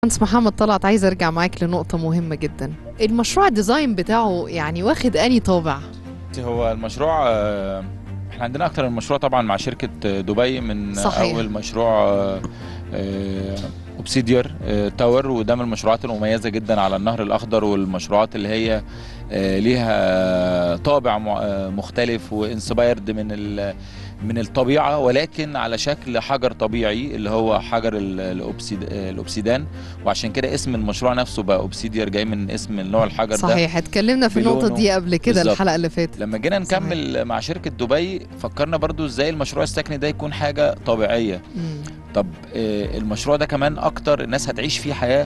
باشمهندس محمد طلعت عايز ارجع معاك لنقطة مهمة جدا المشروع الديزاين بتاعه يعني واخد اني طابع هو المشروع آه، احنا عندنا اكتر من مشروع طبعا مع شركه آه، دبي من صحيح. اول مشروع آه، آه، اوبسيدير آه، تاور وده من المشروعات المميزه جدا على النهر الاخضر والمشروعات اللي هي آه، ليها طابع م- آه، مختلف وانسبايرد من ال- من الطبيعه ولكن على شكل حجر طبيعي اللي هو حجر ال- الأوبسيد آه، الاوبسيدان وعشان كده اسم المشروع نفسه بقى اوبسيدير جاي من اسم نوع الحجر ده صحيح اتكلمنا في النقطة بلونه. دي قبل كده بالظبط. الحلقة اللي فاتت لما جينا صحيح. نكمل مع شركة دبي فكرنا برضو ازاي المشروع السكني ده يكون حاجة طبيعية مم. طب آه، المشروع ده كمان اكتر الناس هتعيش فيه حياة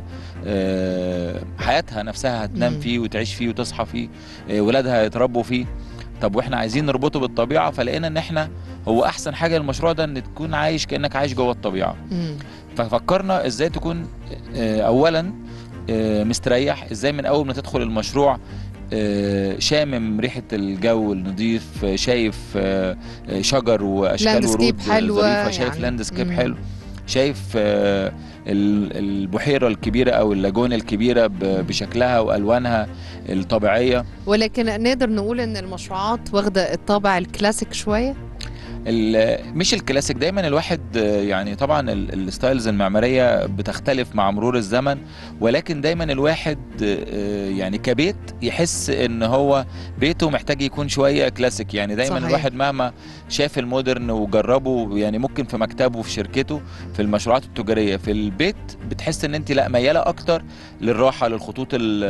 آه، حياتها نفسها هتنام مم. فيه وتعيش فيه وتصحى فيه آه، ولادها يتربوا فيه طب واحنا عايزين نربطه بالطبيعة فلقينا ان احنا هو احسن حاجة للمشروع ده ان تكون عايش كأنك عايش جوه الطبيعة مم. ففكرنا ازاي تكون آه، اولا آه، مستريح ازاي من اول ما تدخل المشروع آه، شامم ريحة الجو النظيف آه، شايف آه، آه، شجر واشكال Landscape ورود حلوة ظريفة شايف يعني. لاندسكيب مم. حلو شايف آه، ال- البحيرة الكبيرة او اللاجونة الكبيرة ب- بشكلها والوانها الطبيعية ولكن نقدر نقول ان المشروعات واخدة الطابع الكلاسيك شوية ال- مش الكلاسيك دايما الواحد آه، يعني طبعا ال- الستايلز المعماريه بتختلف مع مرور الزمن ولكن دايما الواحد آه، يعني كبيت يحس ان هو بيته محتاج يكون شويه كلاسيك يعني دايما صحيح. الواحد مهما شاف المودرن وجربه يعني ممكن في مكتبه في شركته في المشروعات التجاريه في البيت بتحس ان انت لا مياله اكتر للراحه للخطوط ال-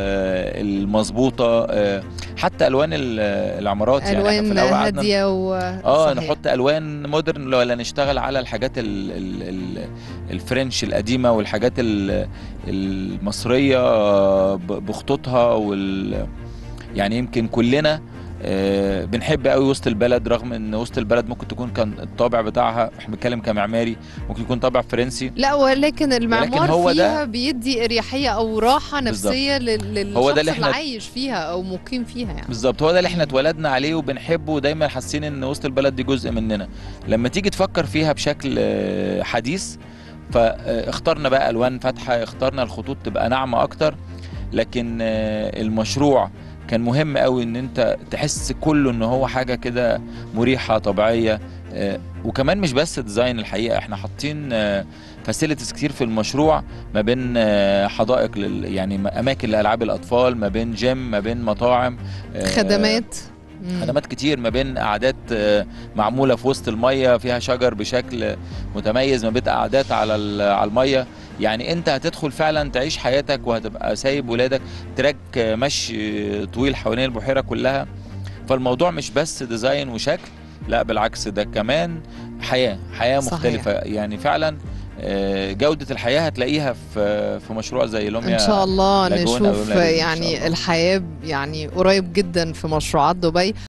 المظبوطه آه، حتى الوان ال- العمارات يعني إحنا في الوان الأول قعدنا هادية و اه صحيح. نحط الوان مودرن ولا نشتغل على الحاجات ال ال ال الفرنش القديمه والحاجات ال المصريه ب- بخطوطها وال يعني يمكن كلنا آه، بنحب قوي وسط البلد رغم ان وسط البلد ممكن تكون كان الطابع بتاعها احنا بنتكلم كمعماري ممكن يكون طابع فرنسي لا ولكن المعمار هو ده- فيها بيدي اريحيه او راحه بالظبط. نفسيه لل- للشخص هو ده اللي اللي إحنا- عايش فيها او مقيم فيها يعني بالظبط هو ده اللي احنا اتولدنا عليه وبنحبه ودايما حاسين ان وسط البلد دي جزء مننا لما تيجي تفكر فيها بشكل آه، حديث فاخترنا بقى الوان فاتحه اخترنا الخطوط تبقى ناعمه اكتر لكن آه، المشروع كان مهم قوي ان انت تحس كله ان هو حاجه كده مريحه طبيعيه آه، وكمان مش بس ديزاين الحقيقه احنا حاطين فاسيلتيز كتير في المشروع ما بين آه، حدائق لل يعني اماكن لالعاب الاطفال ما بين جيم ما بين مطاعم آه، خدمات مم. خدمات كتير ما بين قعدات آه، معموله في وسط الميه فيها شجر بشكل متميز ما بين قعدات على ال- على الميه يعني انت هتدخل فعلا تعيش حياتك وهتبقى سايب ولادك تراك آه، مشي طويل حوالين البحيره كلها فالموضوع مش بس ديزاين وشكل لا بالعكس ده كمان حياه حياه صحيح. مختلفه يعني فعلا آه، جوده الحياه هتلاقيها في في مشروع زي لوميا ان شاء الله لاجون أو نشوف لوميا لاجون إن شاء يعني الله. الحياه يعني قريب جدا في مشروعات دبي